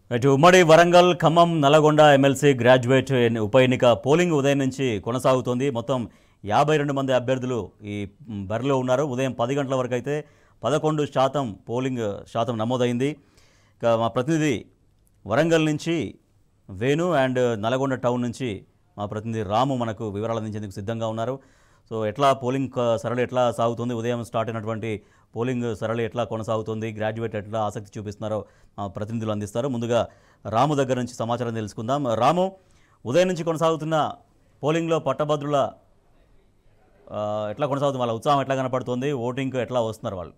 ఇటు ఉమ్మడి Warangal Khammam Nalgonda MLC graduate ఎన్ని- ఉప ఎన్నిక పోలింగ్ ఉదయం నుంచి కొనసాగుతోంది మొత్తం యాభై రెండు మంది అభ్యర్థులు ఈ మ్, బరిలో ఉన్నారు ఉదయం పది గంటల వరకు అయితే పదకొండు శాతం పోలింగ్ శాతం నమోదైంది ఇక మా ప్రతినిధి వరంగల్ నుంచి వేణు అండ్ నల్గొండ టౌన్ నుంచి మా ప్రతినిధి రాము మనకు వివరాలు అందించేందుకు సిద్ధంగా ఉన్నారు సో ఎట్లా పోలింగ్ క- సరళి ఎట్లా సాగుతుంది ఉదయం స్టార్ట్ అయినటువంటి పోలింగ్ సరళి ఎట్లా కొనసాగుతుంది గ్రాడ్యుయేట్ ఎట్లా ఆసక్తి చూపిస్తున్నారో మా ప్రతినిధులు అందిస్తారు ముందుగా రాము దగ్గర నుంచి సమాచారం తెలుసుకుందాం రాము ఉదయం నుంచి కొనసాగుతున్న పోలింగ్లో పట్టభద్రుల ఆ, ఎట్లా కొనసాగుతుంది వాళ్ళ ఉత్సాహం ఎట్లా కనపడుతుంది ఓటింగ్కి ఎట్లా వస్తున్నారు వాళ్ళు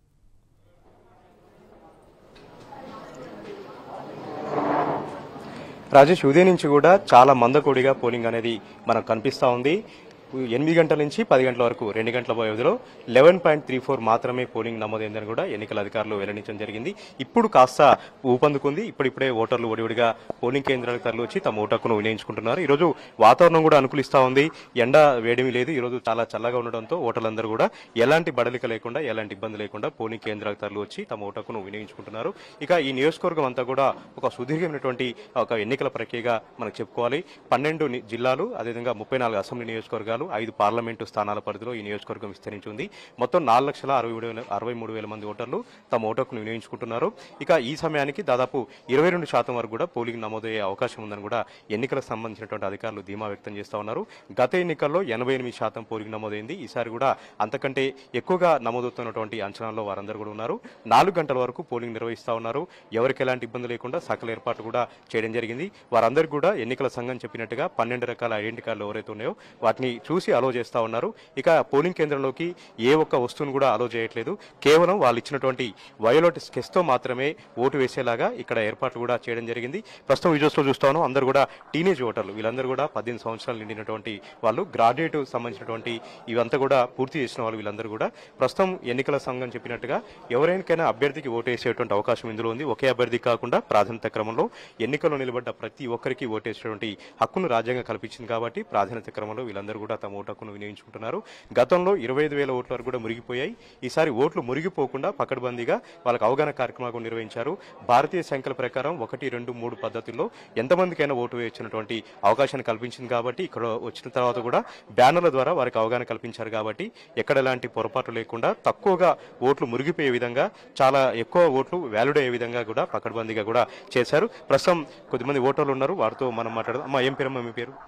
రాజేష్ ఉదయం నుంచి కూడా చాలా మందకొడిగా పోలింగ్ అనేది మనకు కనిపిస్తూ ఉంది ఎనిమిది గంటల నుంచి పది గంటల వరకు రెండు గంటల వ్యవధిలో లెవెన్ పాయింట్ త్రీ ఫోర్ మాత్రమే పోలింగ్ నమోదైందని కూడా ఎన్నికల అధికారులు వెల్లడించడం జరిగింది ఇప్పుడు కాస్త ఊపందుకుంది ఇప్పుడిప్పుడే ఓటర్లు ఒడివడిగా పోలింగ్ కేంద్రాలకు తరలి వచ్చి తమ ఓటు హక్కును వినియోగించుకుంటున్నారు ఈరోజు వాతావరణం కూడా అనుకూలిస్తూ ఉంది ఎండ వేడిమి లేదు ఈరోజు చాలా చల్లగా ఉండడంతో ఓటర్లందరూ కూడా ఎలాంటి బడలిక లేకుండా ఎలాంటి ఇబ్బంది లేకుండా పోలింగ్ కేంద్రాలకు తరలి వచ్చి తమ ఓటు హక్కును వినియోగించుకుంటున్నారు ఇక ఈ నియోజకవర్గం అంతా కూడా ఒక సుదీర్ఘమైనటువంటి ఒక ఎన్నికల ప్రక్రియగా మనకు చెప్పుకోవాలి పన్నెండు ని- జిల్లాలు అదేవిధంగా ముప్పై నాలుగు అసెంబ్లీ నియోజకవర్గాలు ఐదు పార్లమెంటు స్థానాల పరిధిలో ఈ నియోజకవర్గం విస్తరించి ఉంది మొత్తం నాలుగు లక్షల అరవై మూడు వేల అరవై మూడు వేల మంది ఓటర్లు తమ ఓటు హక్కును వినియోగించుకుంటున్నారు ఇక ఈ సమయానికి దాదాపు ఇరవై రెండు శాతం వరకు కూడా పోలింగ్ నమోదయ్యే అవకాశం ఉందని కూడా ఎన్నికలకు సంబంధించినటువంటి అధికారులు ధీమా వ్యక్తం చేస్తా ఉన్నారు గత ఎన్నికల్లో ఎనభై ఎనిమిది శాతం పోలింగ్ నమోదైంది ఈసారి కూడా అంతకంటే ఎక్కువగా నమోదవుతున్నటువంటి అంచనాల్లో వారందరూ కూడా ఉన్నారు నాలుగు గంటల వరకు పోలింగ్ నిర్వహిస్తా ఉన్నారు ఎవరికి ఎలాంటి ఇబ్బంది లేకుండా సకల ఏర్పాట్లు కూడా చేయడం జరిగింది వారందరికీ కూడా ఎన్నికల సంఘం చెప్పినట్టుగా పన్నెండు రకాల ఐడెంటి కార్డులు ఎవరైతే ఉన్నాయో వాటిని చూసి అలో చేస్తా ఉన్నారు ఇక పోలింగ్ కేంద్రంలోకి ఏ ఒక్క వస్తువును కూడా అలో చేయట్లేదు కేవలం వాళ్ళు ఇచ్చినటువంటి వయోలెట్ స్కెచ్తో మాత్రమే ఓటు వేసేలాగా ఇక్కడ ఏర్పాట్లు కూడా చేయడం జరిగింది ప్రస్తుతం విజువల్స్ లో చూస్తా ఉన్నాం అందరూ కూడా టీనేజ్ ఓటర్లు వీళ్ళందరూ కూడా పద్దెనిమిది సంవత్సరాలు నిండినటువంటి వాళ్ళు గ్రాడ్యుయేట్ సంబంధించినటువంటి ఇవంతా కూడా పూర్తి చేసిన వాళ్ళు వీళ్ళందరూ కూడా ప్రస్తుతం ఎన్నికల సంఘం చెప్పినట్టుగా ఎవరికైనా అభ్యర్థికి ఓటు వేసేటువంటి అవకాశం ఇందులో ఉంది ఒకే అభ్యర్థి కాకుండా ప్రాధాన్యత క్రమంలో ఎన్నికల్లో నిలబడ్డ ప్రతి ఒక్కరికి ఓటేసేటువంటి హక్కును రాజ్యాంగం కల్పించింది కాబట్టి ప్రాధాన్యత క్రమంలో వీళ్ళందరూ కూడా తమ ఓటు హక్కును వినియోగించుకుంటున్నారు గతంలో ఇరవై ఐదు వేల ఓట్ల వరకు కూడా మురిగిపోయాయి ఈసారి ఓట్లు మురిగిపోకుండా పకడ్బందీగా వాళ్ళకి అవగాహన కార్యక్రమాలు కూడా నిర్వహించారు భారతీయ సంఖ్యల ప్రకారం ఒకటి రెండు మూడు పద్ధతుల్లో ఎంతమందికైనా ఓటు వేయించినటువంటి అవకాశాన్ని కల్పించింది కాబట్టి ఇక్కడ వచ్చిన తర్వాత కూడా బ్యానర్ల ద్వారా వారికి అవగాహన కల్పించారు కాబట్టి ఎక్కడ ఎలాంటి పొరపాటు లేకుండా తక్కువగా ఓట్లు మురిగిపోయే విధంగా చాలా ఎక్కువ ఓట్లు వ్యాలిడ్ అయ్యే విధంగా కూడా పకడ్బందీగా కూడా చేశారు ప్రస్తుతం కొద్దిమంది ఓటర్లు ఉన్నారు వారితో మనం మాట్లాడదాం అమ్మా ఏం పేరమ్మా మీ పేరు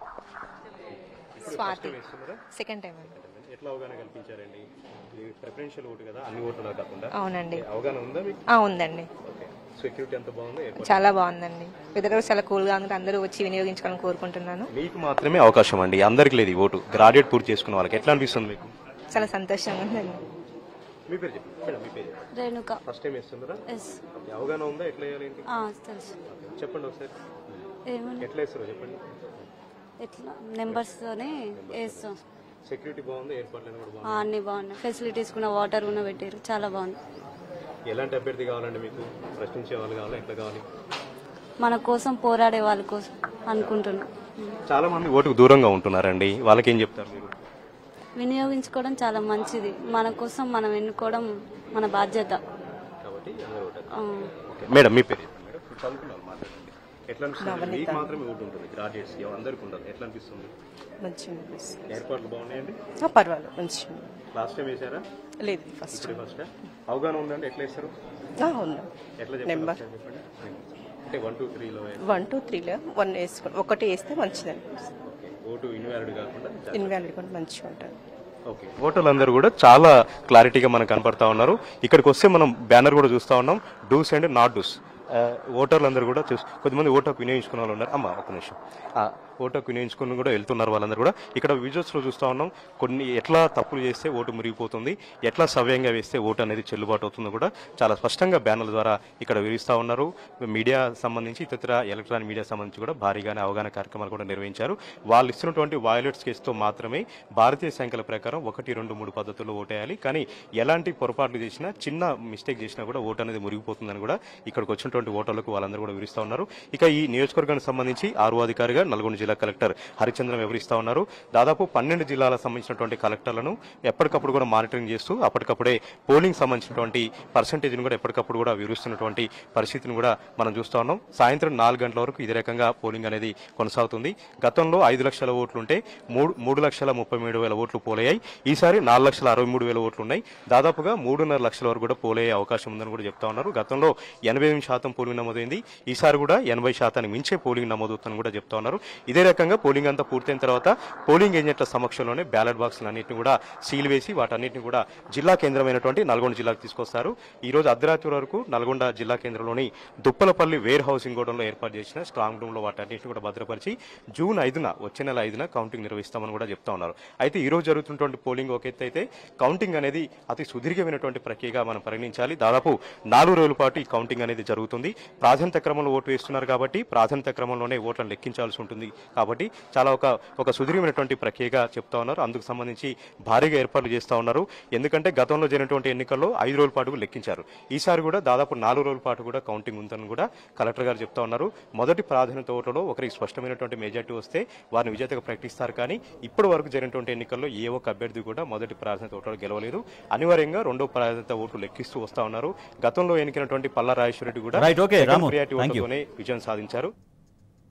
స్వాతి సెకండ్ టైం అండి ఎట్లా అవగాహన కల్పించారండి ప్రిఫరెన్షియల్ ఓటు కదా అన్ని ఓట్ల కాకుండా అవునండి అవగాహన ఉందా మీకు ఆ, ఉందండి సెక్యూరిటీ ఎంత బాగుందో ఏర్పాటు చాలా బాగుందండి వెదర్ కూడా చాలా కూల్గా ఉంది అందరూ వచ్చి వినియోగించుకోవాలని కోరుకుంటున్నాను మీకు మాత్రమే అవకాశం అండి అందరికి లేదు ఈ ఓటు గ్రాడ్యుయేట్ పూర్తి చేసుకున్న వాళ్ళకి ఎట్లా అనిపిస్తుంది మీకు చాలా సంతోషంగా ఉందండి మీ పేరు చెప్పండి మేడం, మీ పేరు చెప్పండి. రేణుక ఫస్ట్ టైం వేస్తున్నారా ఎస్ ఓకే, అవగాహన ఉందా ఎట్లా వేయాలి ఏంటి ఆ, తెలుసు చెప్పండి ఒకసారి ఏమని ఎట్లా వేస్తారో చెప్పండి ఎట్లా నెంబర్స్తోనే వేస్తాం సెక్యూరిటీ బాగుంది ఏర్పాట్లు కూడా బాగుంది ఆ, అన్ని బాగున్నాయి ఫెసిలిటీస్ కూడా వాటర్ కూడా పెట్టారు చాలా బాగుంది ఎలాంటి అభ్యర్థి కావాలండి మీకు ప్రశ్నించే వాళ్ళు కావాలా ఎట్లా కావాలి మన కోసం పోరాడే వాళ్ళ కోసం అనుకుంటున్నాం చాలా మంది ఓటుకు దూరంగా ఉంటున్నారండి వాళ్ళకి ఏం చెప్తారు మీరు వినియోగించుకోవడం చాలా మంచిది మన కోసం మనం ఎన్నుకోవడం మన బాధ్యత కాబట్టి అందరూ ఓటు ఆ, ఓకే. మేడం మీ పేరు చెప్పండి మేడం మీరు చదువుకున్నారు మాట్లాడండి ఎట్లా అనిపిస్తుంది మీకు మాత్రమే ఓటు ఉంటుంది గ్రాడ్యుయేట్స్ అందరికి ఉండదు ఎట్లా అనిపిస్తుంది మంచిగా అనిపిస్తుంది. ఏర్పాట్లు బాగున్నాయండి ఆ, పర్వాలేదు మంచిగా ఉంది. లాస్ట్ టైం వేసారా లేదు ఫస్ట్ ఇప్పుడే ఫస్ట్ అవగాహన ఉందండి ఎట్లా వేస్తారు ఆ, ఉంది ఎట్లా చెప్పండి నెంబర్ ఒకసారి చెప్పండి అంటే వన్ టూ త్రీలో వన్ టూ త్రీలో వన్ వేసుకుని ఒకటి వేస్తే మంచిది అనిపిస్తుంది ఓకే ఓటు ఇన్వాలిడ్ కాకుండా ఇన్వాలిడ్ కూడా మంచిగా ఉంటుంది ఓకే ఓటర్లందరూ కూడా చాలా క్లారిటీగా మనకు కనపడతా ఉన్నారు ఇక్కడికి వస్తే మనం బ్యానర్ కూడా చూస్తా ఉన్నాం డూస్ అండ్ నాట్ డూస్ ఓటర్లందరూ కూడా చూసి కొద్దిమంది ఓటు హక్కు వినియోగించుకున్న వాళ్ళు ఉన్నారు అమ్మ ఒక నిమిషం ఆ, ఓటు హక్కు వినియోగించుకుని కూడా వెళ్తున్నారు వాళ్ళందరూ కూడా ఇక్కడ విజువల్స్ లో చూస్తా ఉన్నాం కొన్ని ఎట్లా తప్పులు చేస్తే ఓటు మురిగిపోతుంది ఎట్లా సవ్యంగా వేస్తే ఓటు అనేది చెల్లుబాటు అవుతుందో కూడా చాలా స్పష్టంగా బ్యానర్ల ద్వారా ఇక్కడ వివరిస్తా ఉన్నారు మీడియా సంబంధించి ఇతర ఎలక్ట్రానిక్ మీడియా సంబంధించి కూడా భారీగానే అవగాహన కార్యక్రమాలు కూడా నిర్వహించారు వాళ్ళు ఇస్తున్నటువంటి వయోలెట్స్ కేసుతో మాత్రమే భారతీయ సంఖ్యల ప్రకారం ఒకటి రెండు మూడు పద్ధతుల్లో ఓటేయాలి కానీ ఎలాంటి పొరపాట్లు చేసినా చిన్న మిస్టేక్ చేసినా కూడా ఓటు అనేది మురిగిపోతుందని కూడా ఇక్కడికి వచ్చినటువంటి ఓటర్లకు వాళ్ళందరూ కూడా వివరిస్తా ఉన్నారు ఇక ఈ నియోజకవర్గానికి సంబంధించి ఆరు అధికారిగా నల్గొండ జిల్లా జిల్లా కలెక్టర్ హరిచంద్రం వివరిస్తా ఉన్నారు దాదాపు పన్నెండు జిల్లాలకు సంబంధించినటువంటి కలెక్టర్లను ఎప్పటికప్పుడు కూడా మానిటరింగ్ చేస్తూ అప్పటికప్పుడే పోలింగ్ సంబంధించినటువంటి పర్సంటేజ్ను కూడా ఎప్పటికప్పుడు కూడా వివరిస్తున్నటువంటి పరిస్థితిని కూడా మనం చూస్తా ఉన్నాం సాయంత్రం నాలుగు గంటల వరకు ఇదే రకంగా పోలింగ్ అనేది కొనసాగుతుంది గతంలో ఐదు లక్షల ఓట్లుంటే మూడు మూడు లక్షల ముప్పై మూడు వేల ఓట్లు పోలయ్యాయి ఈసారి నాలుగు లక్షల అరవై మూడు వేల ఓట్లు ఉన్నాయి దాదాపుగా మూడున్నర లక్షల వరకు కూడా పోలయ్యే అవకాశం ఉందని కూడా చెప్తా ఉన్నారు గతంలో ఎనభై ఎనిమిది శాతం పోలింగ్ నమోదైంది ఈసారి కూడా ఎనభై శాతానికి మించే పోలింగ్ నమోదవుతుందని కూడా చెప్తా ఉన్నారు ఇదే రకంగా పోలింగ్ అంతా పూర్తయిన తర్వాత పోలింగ్ ఏజెంట్ల సమక్షంలోనే బ్యాలెట్ బాక్సులు అన్నింటిని కూడా సీల్ వేసి వాటన్నిటిని కూడా జిల్లా కేంద్రమైనటువంటి నల్గొండ జిల్లాకు తీసుకొస్తారు ఈ రోజు అర్ధరాత్రి వరకు నల్గొండ జిల్లా కేంద్రంలోని దుప్పలపల్లి వేర్ హౌసింగ్ గోడంలో ఏర్పాటు చేసిన స్ట్రాంగ్ రూమ్ లో వాటన్నిటిని కూడా భద్రపరిచి జూన్ ఐదున వచ్చే నెల ఐదున కౌంటింగ్ నిర్వహిస్తామని కూడా చెప్తా ఉన్నారు అయితే ఈ రోజు జరుగుతున్నటువంటి పోలింగ్ ఒక ఎత్తు అయితే కౌంటింగ్ అనేది అతి సుదీర్ఘమైనటువంటి ప్రక్రియగా మనం పరిగణించాలి దాదాపు నాలుగు రోజుల పాటు ఈ కౌంటింగ్ అనేది జరుగుతుంది ప్రాధాన్యత క్రమంలో ఓటు వేస్తున్నారు కాబట్టి ప్రాధాన్యత క్రమంలోనే ఓట్లను లెక్కించాల్సి ఉంటుంది కాబట్టి చాలా ఒక ఒక సుదీర్ఘమైనటువంటి ప్రక్రియగా చెప్తా ఉన్నారు అందుకు సంబంధించి భారీగా ఏర్పాట్లు చేస్తా ఉన్నారు ఎందుకంటే గతంలో జరిగినటువంటి ఎన్నికల్లో ఐదు రోజుల పాటు లెక్కించారు ఈసారి కూడా దాదాపు నాలుగు రోజుల పాటు కూడా కౌంటింగ్ ఉందని కూడా కలెక్టర్ గారు చెప్తా ఉన్నారు మొదటి ప్రాధాన్యత ఓట్లలో ఒకరికి స్పష్టమైనటువంటి మెజార్టీ వస్తే వారిని విజేతగా ప్రకటిస్తారు కానీ ఇప్పటి వరకు జరిగినటువంటి ఎన్నికల్లో ఏ ఒక్క అభ్యర్థి కూడా మొదటి ప్రాధాన్యత ఓట్లలో గెలవలేదు అనివార్యంగా రెండో ప్రాధాన్యత ఓట్లు లెక్కిస్తూ వస్తా ఉన్నారు గతంలో ఎన్నికైనటువంటి పల్లా రాజేశ్వర రెడ్డి కూడా Right, okay, second Ramu. priority Thank you. ఓట్లతోనే విజయం సాధించారు